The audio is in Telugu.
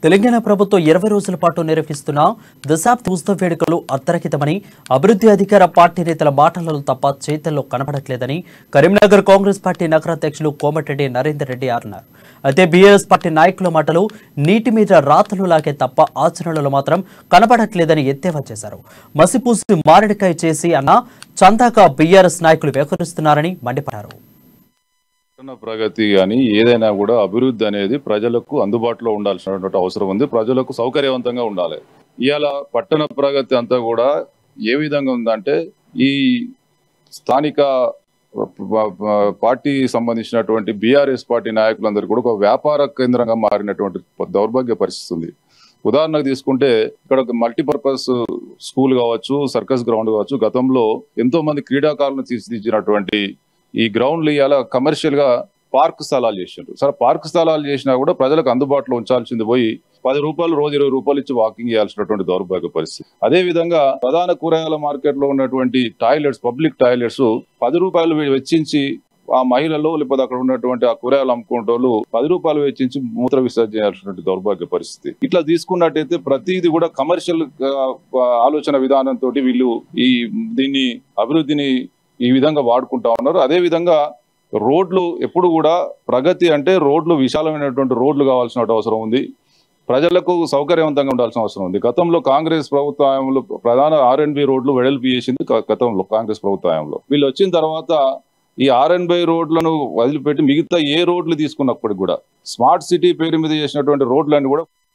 తెలంగాణ ప్రభుత్వం ఇరవై రోజుల పాటు నిర్వహిస్తున్న దశాబ్ది ఉత్సవ వేడుకలు అర్ధరహితమని అభివృద్ధి అధికార పార్టీ నేతల మాటలలో తప్ప చేతల్లో కనబడట్లేదని కరీంనగర్ కాంగ్రెస్ పార్టీ నగరాధ్యక్షులు కోమటిరెడ్డి నరేందర్ రెడ్డి అన్నారు అయితే బీఆర్ఎస్ పార్టీ నాయకుల మాటలు నీటి మీద రాతలు లాగే తప్ప ఆచరణలో మాత్రం కనబడట్లేదని ఎద్దేవా చేశారు మసిపూసి మారడికాయ చేసి అన్న చందాగా బీఆర్ఎస్ నాయకులు వ్యవహరిస్తున్నారని మండిపడ్డారు పట్టణ ప్రగతి కానీ ఏదైనా కూడా అభివృద్ధి అనేది ప్రజలకు అందుబాటులో ఉండాల్సినటువంటి అవసరం ఉంది ప్రజలకు సౌకర్యవంతంగా ఉండాలి ఇవాళ పట్టణ ప్రగతి అంతా కూడా ఏ విధంగా ఉందంటే ఈ స్థానిక ప- ప- పార్టీ సంబంధించినటువంటి బీఆర్ఎస్ పార్టీ నాయకులందరూ కూడా ఒక వ్యాపార కేంద్రంగా మారినటువంటి దౌర్భాగ్య పరిస్థితి ఉంది ఉదాహరణకు తీసుకుంటే ఇక్కడ ఒక మల్టీపర్పస్ స్కూల్ కావచ్చు సర్కస్ గ్రౌండ్ కావచ్చు గతంలో ఎంతో మంది క్రీడాకారులను తీర్చిదిద్దినటువంటి ఈ గ్రౌండ్లు ఇవాళ కమర్షియల్ గా పార్క్ స్థలాలు చేసిండ్రు సరే పార్క్ స్థలాలు చేసినా కూడా ప్రజలకు అందుబాటులో ఉంచాల్సింది పోయి పది రూపాయలు రోజు ఇరవై రూపాయలు ఇచ్చి వాకింగ్ చేయాల్సినటువంటి దౌర్భాగ్య పరిస్థితి అదే విధంగా ప్రధాన కూరగాయల మార్కెట్ లో ఉన్నటువంటి టాయిలెట్స్ పబ్లిక్ టాయిలెట్స్ పది రూపాయలు వెచ్చించి ఆ మహిళలు లేకపోతే అక్కడ ఉన్నటువంటి ఆ కూరగాయలు అమ్ముకుంటోళ్ళు పది రూపాయలు వెచ్చించి మూత్ర విసర్జన చేయాల్సినటువంటి దౌర్భాగ్య పరిస్థితి ఇట్లా తీసుకున్నట్టయితే ప్రతిదీ కూడా కమర్షియల్ ఆలోచన విధానంతో వీళ్ళు ఈ దీన్ని అభివృద్ధిని ఈ విధంగా వాడుకుంటా ఉన్నారు అదే విధంగా రోడ్లు ఎప్పుడు కూడా ప్రగతి అంటే రోడ్లు విశాలమైనటువంటి రోడ్లు కావాల్సిన అవసరం ఉంది ప్రజలకు సౌకర్యవంతంగా ఉండాల్సిన అవసరం ఉంది గతంలో కాంగ్రెస్ ప్రభుత్వంలో ప్రధాన ఆర్ అండ్ బి రోడ్లు వెడల్పు చేసింది గ- గతంలో కాంగ్రెస్ ప్రభుత్వంలో వీళ్ళు వచ్చిన తర్వాత ఈ ఆర్ అండ్ బై రోడ్లను వదిలిపెట్టి మిగతా ఏ రోడ్లు తీసుకున్నప్పటికి కూడా స్మార్ట్ సిటీ పేరు మీద చేసినటువంటి రోడ్లన్నీ కూడా